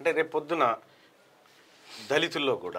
అంటే రేపు పొద్దున దళితుల్లో కూడా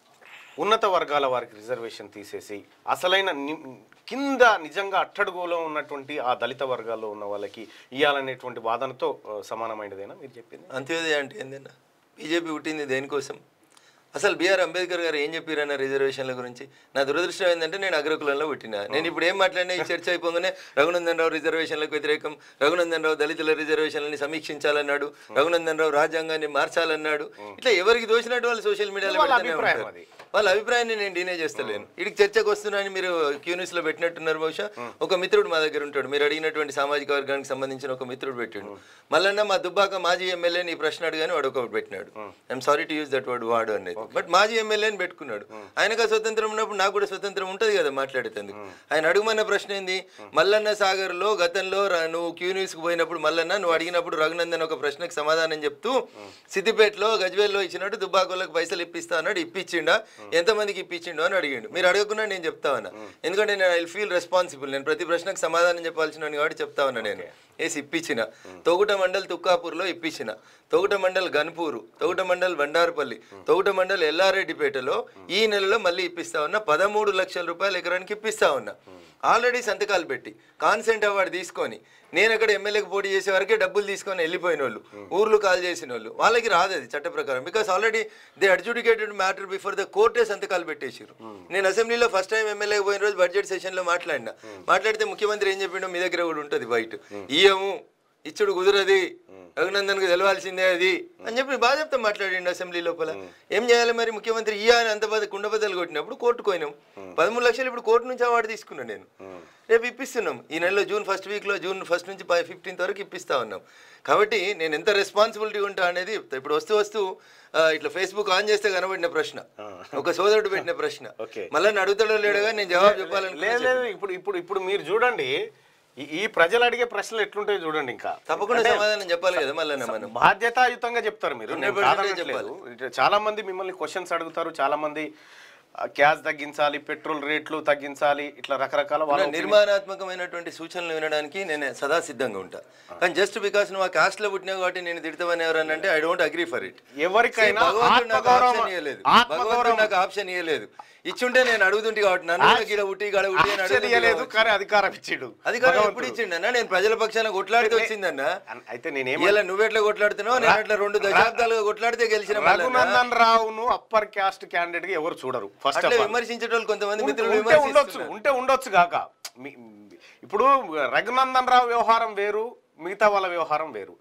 ఉన్నత వర్గాల వారికి రిజర్వేషన్ తీసేసి అసలైన ని- కింద నిజంగా అట్టడుగులో ఉన్నటువంటి ఆ దళిత వర్గాల్లో ఉన్న వాళ్ళకి ఇవ్వాలనేటువంటి వాదనతో ఆ, సమానమైనదేనా మీరు చెప్పింది అంత్యోదయ అంటే ఏందన్నా బీజేపీ పుట్టింది దేనికోసం అసలు బిఆర్ అంబేద్కర్ గారు ఏం చెప్పారన్న రిజర్వేషన్ల గురించి నా దురదృష్టం ఏంటంటే నేను అగ్రకులంలో పుట్టిన నేను ఇప్పుడు ఏం మాట్లాడినా ఈ చర్చ అయిపోగానే రఘునందన్ రావు రిజర్వేషన్లకు వ్యతిరేకం రఘునందన్ రావు దళితుల రిజర్వేషన్లని సమీక్షించాలన్నాడు రఘునందన్ రావు రాజ్యాంగాన్ని మార్చాలన్నాడు ఇట్లా ఎవరికి దోచినట్టు వాళ్ళు సోషల్ మీడియాలో వాళ్ళ పెడుతూనే అభిప్రాయం ఉంటారు. అది. వాళ్ళ అభిప్రాయాన్ని నేను డినే చేస్తలేను ఇడికి చర్చకు వస్తున్నానని మీరు క్యూనిస్ లో పెట్టినట్టున్నారు బహుశా ఒక మిత్రుడు మా దగ్గర ఉంటాడు మీరు అడిగినటువంటి సామాజిక వర్గానికి సంబంధించిన ఒక మిత్రుడు పెట్టాడు మల్లన్న మా దుబ్బాక మాజీ ఎమ్మెల్యే నీ ప్రశ్న అడుగాని వాడు ఒకటి పెట్టినాడు I'm sorry to use that word వాడు అనేది బట్ మాజీ ఎమ్మెల్యేని పెట్టుకున్నాడు ఆయనకు ఆ స్వతంత్రం ఉన్నప్పుడు నాకు కూడా స్వతంత్రం ఉంటది కదా మాట్లాడేందుకు ఆయన అడుగుమన్న ప్రశ్న ఏంది మల్లన్న సాగర్ లో గతంలో రా- నువ్వు క్యూనిస్ కు పోయినప్పుడు మల్లన్న నువ్వు అడిగినప్పుడు రఘునందన్ ఒక ప్రశ్నకు సమాధానం చెప్తూ సిద్దిపేటలో గజ్వేల్లో ఇచ్చినట్టు దుబ్బాకోళ్ళకి పైసలు ఇప్పిస్తా అన్నాడు ఇప్పించిండా ఎంతమందికి ఇప్పించిండు అని అడిగిండు మీరు అడగకుండా నేను చెప్తా ఉన్నా ఎందుకంటే నేను ఐ ఫీల్ రెస్పాన్సిబుల్ నేను ప్రతి ప్రశ్నకు సమాధానం చెప్పాల్సిన కాబట్టి చెప్తా ఉన్నా నేను వేసి ఇప్పించిన తొగుట మండల్ తుక్కాపూర్లో ఇప్పించిన తొగుట మండల్ గన్పూరు తొగుట మండల్ బండారుపల్లి తొగుట మండల్ ఎల్లారెడ్డిపేటలో ఈ నెలలో మళ్ళీ ఇప్పిస్తా ఉన్నా పదమూడు లక్షల రూపాయలు ఎకరానికి ఇప్పిస్తా ఉన్నా ఆల్రెడీ సంతకాలు పెట్టి కాన్సెంట్ అవార్డు తీసుకొని నేను అక్కడ ఎమ్మెల్యేకి పోటీ చేసే వరకే డబ్బులు తీసుకొని వెళ్ళిపోయిన వాళ్ళు ఊర్లు కాల్ చేసిన వాళ్ళు వాళ్ళకి రాదు అది చట్ట ప్రకారం because already they adjudicated matter before the కోర్టే సంతకాలు పెట్టేసారు నేను అసెంబ్లీలో ఫస్ట్ టైం ఎమ్మెల్యేకి పోయిన రోజు బడ్జెట్ సెషన్లో మాట్లాడినా మాట్లాడితే ముఖ్యమంత్రి ఏం చెప్పిండో మీ దగ్గర కూడా ఉంటుంది బయట ఇయ్యము ఇచ్చుడు కుదరది రఘునందన్కు తెలవాల్సిందే అది అని చెప్పి బాగా చెప్తా మాట్లాడిండు అసెంబ్లీ లోపల ఏం చేయాలి మరి ముఖ్యమంత్రి ఇయ్య అని అంత పెద్ద కుండబద్దలు కొట్టినప్పుడు కోర్టుకు పోయినాం పదమూడు లక్షలు ఇప్పుడు కోర్టు నుంచి అవార్డు తీసుకున్నాను నేను రేపు ఇప్పిస్తున్నాం ఈ నెలలో జూన్ ఫస్ట్ వీక్లో జూన్ ఫస్ట్ నుంచి ఫిఫ్టీన్త్ వరకు ఇప్పిస్తా ఉన్నాం కాబట్టి నేను ఎంత రెస్పాన్సిబిలిటీ ఉంటా అనేది చెప్తా. ఇప్పుడు వస్తూ వస్తూ ఆ, ఇట్లా ఫేస్బుక్ ఆన్ చేస్తే కనబడిన ప్రశ్న ఒక సోదరుడు పెట్టిన ప్రశ్న Okay. మళ్ళీ నన్ను అడుగుతాడో లేడుగా నేను జవాబు లేదు చెప్పాలని లేదు ఇప్పుడు ఇప్పుడు ఇప్పుడు మీరు చూడండి ఈ- ఈ ప్రజలు అడిగే ప్రశ్నలు ఎట్లుంటాయి చూడండి ఇంకా తప్పకుండా సమాధానం చెప్పాలి కదా మళ్ళీ మనం బాధ్యతాయుతంగా చెప్తారు మీరు నేను 100% కాదనట్లేదు. ఇట్లా చాలా మంది మిమ్మల్ని క్వశ్చన్స్ అడుగుతారు చాలా మంది ఆ, గ్యాస్ తగ్గించాలి పెట్రోల్ రేట్లు తగ్గించాలి ఇట్లా రకరకాల వాళ్ళ నా నిర్మాణాత్మకమైనటువంటి సూచనలు వినడానికి నేను సదా సిద్ధంగా ఉంటా కానీ జస్ట్ బికాస్ నువ్వు ఆ కాస్ట్ లో పుట్టినావు కాబట్టి నేను తిడతామని ఎవరన్నా అంటే I don't agree for it ఎవరికైనా భగవంతుడు నాకు ఆత్మగౌరవం- ఆప్షన్ ఇవ్వలేదు ఆత్మగౌరవం- భగవంతుడు నాకు ఆప్షన్ ఇవ్వలేదు ఇచ్చుంటే నేను అడుగుతుంటే కాబట్టి నన్ను కూడా గీడ ఉట్టి గడ ఉట్టి అని ఆప్షన్ అడుగుతుంటే ఇయ్యలేదు కావచ్చు. కానీ అధికారం ఇచ్చిండు అధికారం ఎప్పుడు భగవంతుడు. ఇచ్చిండన్నా నేను ప్రజల పక్షాన కొట్లాడితే వచ్చిందన్నా అన్- అయితే నేనేం ఇలా నువ్వెట్లా కొట్లాడుతున్నావు నేను అట్లా రెండు దశాబ్దాలుగా కొట్లాడితే గెలిచిన మల్లన్న. రఘునందన్ రావును అప్పర్ క్యాస్ట్ క్యాండిడేట్ గా ఎవరు చూడరు ఫస్ట్ అట్లా ఆఫ్ ఆల్ విమర్శించేటోళ్ళు కొంతమంది ఉంటే మిత్రులు ఉంటే ఉండొచ్చు విమర్శిస్తున్నారు. ఉంటే ఉండొచ్చు కాక మీ- ఇప్పుడు రఘునందన్ రావు వ్యవహారం వేరు మిగతా వాళ్ళ వ్యవహారం వేరు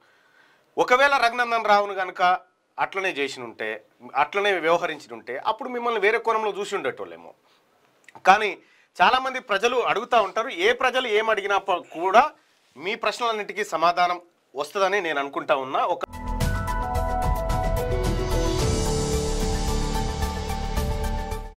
ఒకవేళ రఘునందన్ రావును కనుక అట్లనే చేసి ఉంటే అట్లనే వ్యవహరించి ఉంటే అప్పుడు మిమ్మల్ని వేరే కోణంలో చూసి ఉండేటోళ్ళేమో కానీ చాలా మంది ప్రజలు అడుగుతా ఉంటారు ఏ ప్రజలు ఏం అడిగినా ప- కూడా మీ ప్రశ్నలన్నిటికీ సమాధానం వస్తుందని నేను అనుకుంటా ఉన్నా ఒక